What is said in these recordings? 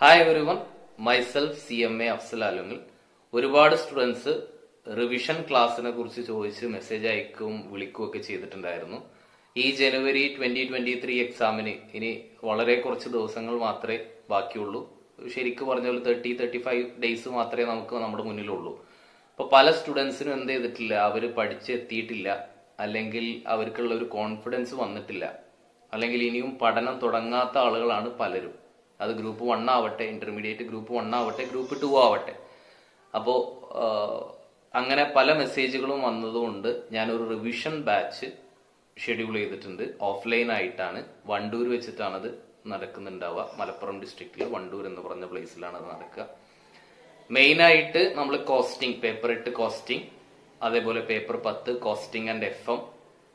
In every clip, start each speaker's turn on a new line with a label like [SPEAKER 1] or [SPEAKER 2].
[SPEAKER 1] hi everyone myself C M A Afsal Alungal ഒരുപാട് students revision ക്ലാസ്സിനെ കുറിച്ച് ചോദിച്ച് മെസ്സേജ് അയക്കും വിളിക്കുകയും ഒക്കെ ചെയ്തിട്ടുണ്ടായിരുന്നു ഈ ജനുവരി ട്വന്റി ട്വന്റി ത്രീ എക്സാമിന് ഇനി വളരെ കുറച്ച് ദിവസങ്ങൾ മാത്രമേ ബാക്കിയുള്ളൂ ശരിക്കും പറഞ്ഞ പോലെ തേർട്ടി തേർട്ടി ഫൈവ് ഡേയ്സ് മാത്രമേ നമുക്ക് നമ്മുടെ മുന്നിലുള്ളൂ അപ്പൊ പല സ്റ്റുഡൻസിനും എന്ത് ചെയ്തിട്ടില്ല അവർ പഠിച്ചെത്തിയിട്ടില്ല അല്ലെങ്കിൽ അവർക്കുള്ള ഒരു കോൺഫിഡൻസ് വന്നിട്ടില്ല അല്ലെങ്കിൽ ഇനിയും പഠനം തുടങ്ങാത്ത ആളുകളാണ് പലരും അത് ഗ്രൂപ്പ് വൺ ആവട്ടെ ഇന്റർമീഡിയറ്റ് ഗ്രൂപ്പ് വൺ ആവട്ടെ ഗ്രൂപ്പ് ടു ആവട്ടെ അപ്പോ അങ്ങനെ പല മെസ്സേജുകളും വന്നതുകൊണ്ട് ഞാനൊരു റിവിഷൻ ബാച്ച് ഷെഡ്യൂൾ ചെയ്തിട്ടുണ്ട് ഓഫ്ലൈൻ ആയിട്ടാണ് വണ്ടൂർ വെച്ചിട്ടാണ് അത് നടക്കുന്നുണ്ടാവുക മലപ്പുറം ഡിസ്ട്രിക്റ്റിൽ വണ്ടൂർ എന്ന് പറഞ്ഞ പ്ലേസിലാണ് അത് നടക്കുക മെയിൻ ആയിട്ട് നമ്മൾ കോസ്റ്റിംഗ് പേപ്പർ എട്ട് കോസ്റ്റിംഗ് അതേപോലെ പേപ്പർ പത്ത് കോസ്റ്റിംഗ് ആൻഡ് എഫ് എം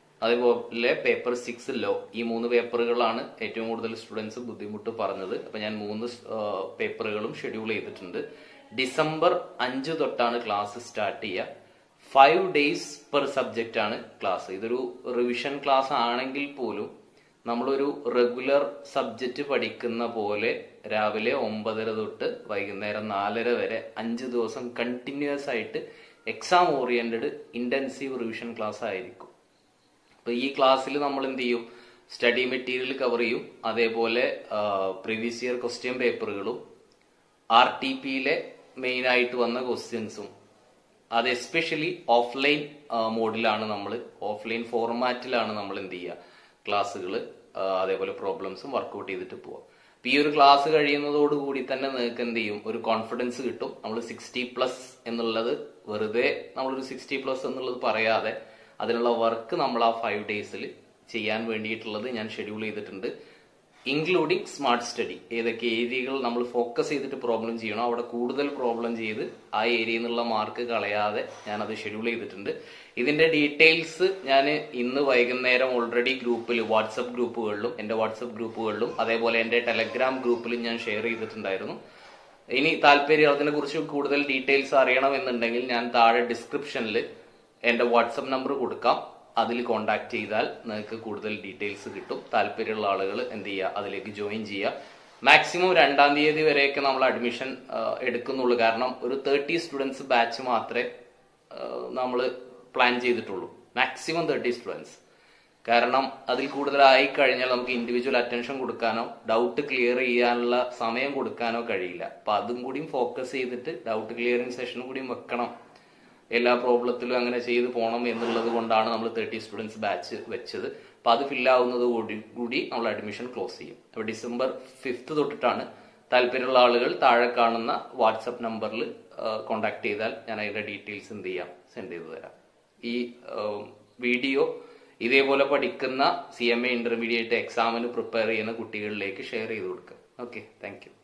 [SPEAKER 1] അതേപോലെ പേപ്പർ സിക്സ് ലോ ഈ മൂന്ന് പേപ്പറുകളാണ് ഏറ്റവും കൂടുതൽ സ്റ്റുഡൻസ് ബുദ്ധിമുട്ട് പറഞ്ഞത് അപ്പൊ ഞാൻ മൂന്ന് പേപ്പറുകളും ഷെഡ്യൂൾ ചെയ്തിട്ടുണ്ട് ഡിസംബർ അഞ്ച് തൊട്ടാണ് ക്ലാസ് സ്റ്റാർട്ട് ചെയ്യുക ഫൈവ് ഡേയ്സ് പെർ സബ്ജക്റ്റ് ആണ് ക്ലാസ് ഇതൊരു റിവിഷൻ ക്ലാസ് ആണെങ്കിൽ പോലും നമ്മളൊരു റെഗുലർ സബ്ജക്റ്റ് പഠിക്കുന്ന പോലെ രാവിലെ ഒമ്പതര തൊട്ട് വൈകുന്നേരം നാലര വരെ അഞ്ച് ദിവസം കണ്ടിന്യൂസ് ആയിട്ട് exam oriented intensive revision class ആയിരിക്കും അപ്പൊ ഈ ക്ലാസ്സിൽ നമ്മൾ എന്ത് ചെയ്യും സ്റ്റഡി മെറ്റീരിയൽ കവർ ചെയ്യും അതേപോലെ പ്രീവിയസ് ഇയർ ക്വസ്റ്റ്യൻ പേപ്പറുകളും ആർ ടി പിയിലെ മെയിൻ ആയിട്ട് വന്ന ക്വസ്റ്റ്യൻസും അത് എസ്പെഷ്യലി ഓഫ്ലൈൻ മോഡിലാണ് നമ്മൾ ഓഫ്ലൈൻ ഫോർമാറ്റിലാണ് നമ്മൾ എന്ത് ചെയ്യുക ക്ലാസ്സുകൾ അതേപോലെ പ്രോബ്ലംസും വർക്ക്ഔട്ട് ചെയ്തിട്ട് പോവാം ഈ ഒരു ക്ലാസ് കഴിയുന്നതോടുകൂടി തന്നെ നിങ്ങൾക്ക് എന്ത് ചെയ്യും ഒരു കോൺഫിഡൻസ് കിട്ടും നമ്മൾ സിക്സ്റ്റി പ്ലസ് എന്നുള്ളത് വെറുതെ നമ്മളൊരു സിക്സ്റ്റി പ്ലസ് എന്നുള്ളത് പറയാതെ അതിനുള്ള വർക്ക് നമ്മൾ ആ ഫൈവ് ഡേയ്സിൽ ചെയ്യാൻ വേണ്ടിയിട്ടുള്ളത് ഞാൻ ഷെഡ്യൂൾ ചെയ്തിട്ടുണ്ട് ഇൻക്ലൂഡിങ് സ്മാർട്ട് സ്റ്റഡി ഏതൊക്കെ ഏരിയകൾ നമ്മൾ ഫോക്കസ് ചെയ്തിട്ട് പ്രോബ്ലം ചെയ്യണോ അവിടെ കൂടുതൽ പ്രോബ്ലം ചെയ്ത് ആ ഏരിയയിൽ നിന്നുള്ള മാർക്ക് കളയാതെ ഞാൻ അത് ഷെഡ്യൂൾ ചെയ്തിട്ടുണ്ട് ഇതിന്റെ ഡീറ്റെയിൽസ് ഞാൻ ഇന്ന് വൈകുന്നേരം ഓൾറെഡി ഗ്രൂപ്പിൽ വാട്സപ്പ് ഗ്രൂപ്പുകളിലും എന്റെ വാട്സപ്പ് ഗ്രൂപ്പുകളിലും അതേപോലെ എന്റെ ടെലഗ്രാം ഗ്രൂപ്പിലും ഞാൻ ഷെയർ ചെയ്തിട്ടുണ്ടായിരുന്നു ഇനി താല്പര്യം അതിനെ കുറിച്ച് കൂടുതൽ ഡീറ്റെയിൽസ് അറിയണമെന്നുണ്ടെങ്കിൽ ഞാൻ താഴെ ഡിസ്ക്രിപ്ഷനിൽ എന്റെ വാട്സപ്പ് നമ്പർ കൊടുക്കാം അതിൽ കോണ്ടാക്ട് ചെയ്താൽ നിങ്ങൾക്ക് കൂടുതൽ ഡീറ്റെയിൽസ് കിട്ടും താല്പര്യമുള്ള ആളുകൾ എന്ത് ചെയ്യുക അതിലേക്ക് ജോയിൻ ചെയ്യുക മാക്സിമം രണ്ടാം തീയതി വരെയൊക്കെ നമ്മൾ അഡ്മിഷൻ എടുക്കുന്നുള്ളൂ കാരണം ഒരു തേർട്ടി സ്റ്റുഡൻസ് ബാച്ച് മാത്രമേ നമ്മൾ പ്ലാൻ ചെയ്തിട്ടുള്ളൂ മാക്സിമം തേർട്ടി സ്റ്റുഡൻസ് കാരണം അതിൽ കൂടുതലായി കഴിഞ്ഞാൽ നമുക്ക് ഇൻഡിവിജ്വൽ അറ്റൻഷൻ കൊടുക്കാനോ ഡൗട്ട് ക്ലിയർ ചെയ്യാനുള്ള സമയം കൊടുക്കാനോ കഴിയില്ല അപ്പൊ അതും കൂടിയും ഫോക്കസ് ചെയ്തിട്ട് ഡൗട്ട് ക്ലിയറിംഗ് സെഷൻ കൂടിയും വെക്കണം എല്ലാ പ്രോബ്ലത്തിലും അങ്ങനെ ചെയ്ത് പോകണം എന്നുള്ളത് കൊണ്ടാണ് നമ്മൾ തേർട്ടി സ്റ്റുഡൻസ് ബാച്ച് വെച്ചത് അപ്പൊ അത് ഫില്ലാവുന്നത് കൂടി കൂടി നമ്മൾ അഡ്മിഷൻ ക്ലോസ് ചെയ്യും അപ്പൊ ഡിസംബർ ഫിഫ്ത്ത് തൊട്ടിട്ടാണ് താല്പര്യമുള്ള ആളുകൾ താഴെ കാണുന്ന വാട്സപ്പ് നമ്പറിൽ കോണ്ടാക്ട് ചെയ്താൽ ഞാൻ അതിന്റെ ഡീറ്റെയിൽസ് എന്ത് ചെയ്യാം സെൻഡ് ചെയ്തു തരാം ഈ വീഡിയോ ഇതേപോലെ പഠിക്കുന്ന സി എം എ ഇന്റർമീഡിയറ്റ് എക്സാമിന് പ്രിപ്പയർ ചെയ്യുന്ന കുട്ടികളിലേക്ക് ഷെയർ ചെയ്ത് കൊടുക്കുക ഓക്കെ താങ്ക്